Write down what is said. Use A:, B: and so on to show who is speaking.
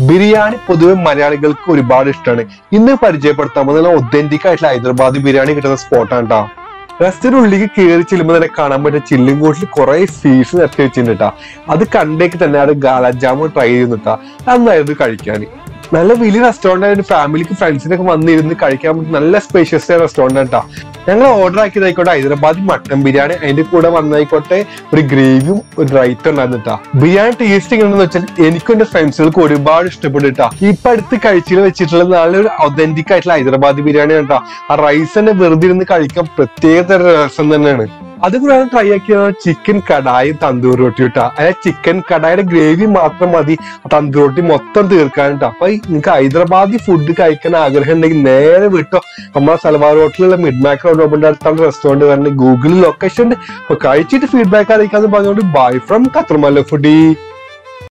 A: ബിരിയാണി പൊതുവെ മലയാളികൾക്ക് ഒരുപാട് ഇഷ്ടമാണ് ഇന്ന് പരിചയപ്പെടുത്താൻ പോകുന്ന ഒതന്റിക് ആയിട്ടുള്ള ഹൈദരാബാദി ബിരിയാണി കിട്ടുന്ന സ്പോട്ടാണ് കേട്ടോ റെസ്റ്റോറൻറ്റിലേക്ക് കയറി ചെല്ലുമ്പോൾ തന്നെ കാണാൻ പറ്റിയ ചില്ലും കൂട്ടിൽ കുറെ ഫീസ് നിരത്തി വെച്ചിട്ടുണ്ട് കേട്ടോ അത് കണ്ടേക്ക് തന്നെ അവിടെ ഗാലജാമ് ട്രൈ ചെയ്യുന്നുട്ടാ നന്നായിരുന്നു കഴിക്കാൻ നല്ല വലിയ റെസ്റ്റോറന്റ് ആയിട്ട് ഫാമിലിക്ക് ഫ്രണ്ട്സിനൊക്കെ വന്നിരുന്ന് കഴിക്കാൻ പറ്റുന്ന നല്ല സ്പേഷ്യസ് റെസ്റ്റോറന്റ് കേട്ടോ ഞങ്ങൾ ഓർഡർ ആക്കിയതായിക്കോട്ടെ ഹൈദരാബാദി മട്ടൻ ബിരിയാണി അതിന്റെ കൂടെ വന്നായിക്കോട്ടെ ഒരു ഗ്രേവിയും ഒരു റൈറ്റും ഉണ്ടായിരുന്നു കേട്ടോ ബിരിയാണി ടേസ്റ്റ് എങ്ങനെയാണെന്ന് വെച്ചാൽ എനിക്കും എന്റെ ഫ്രണ്ട്സുകൾക്ക് ഒരുപാട് ഇഷ്ടപ്പെട്ടു കേട്ടോ ഇപ്പൊ അടുത്ത് കഴിച്ചിൽ വെച്ചിട്ടുള്ള നല്ലൊരു ഒതന്റിക് ആയിട്ടുള്ള ഹൈദരാബാദി ബിരിയാണി കേട്ടോ ആ റൈസ് തന്നെ വെറുതെ ഇരുന്ന് കഴിക്കാൻ പ്രത്യേക തരം രസം തന്നെയാണ് അതുകൂടാതെ ട്രൈ ആക്കിയത് ചിക്കൻ കടായി തന്തൂർ റൊട്ടി കിട്ടാ അതായത് ചിക്കൻ കടായുടെ ഗ്രേവി മാത്രം മതി തന്തൂർ റൊട്ടി മൊത്തം തീർക്കാൻ കേട്ടോ അപ്പൊ നിങ്ങൾക്ക് ഹൈദരാബാദി ഫുഡ് കഴിക്കാൻ ആഗ്രഹം ഉണ്ടെങ്കിൽ നേരെ വിട്ടോ നമ്മളെ സൽവാർ ഹോട്ടലിലുള്ള മിഡ് മാക്ക് റോബിന്റെ അടുത്താണ് റെസ്റ്റോറന്റ് വരുന്നത് ഗൂഗിളിൽ ലൊക്കേഷൻ ഉണ്ട് അപ്പൊ കഴിച്ചിട്ട് ഫീഡ്ബാക്ക് അറിയിക്കാന്ന് പറഞ്ഞുകൊണ്ട് ബൈ ഫ്രം കത്രമല്ല ഫുഡി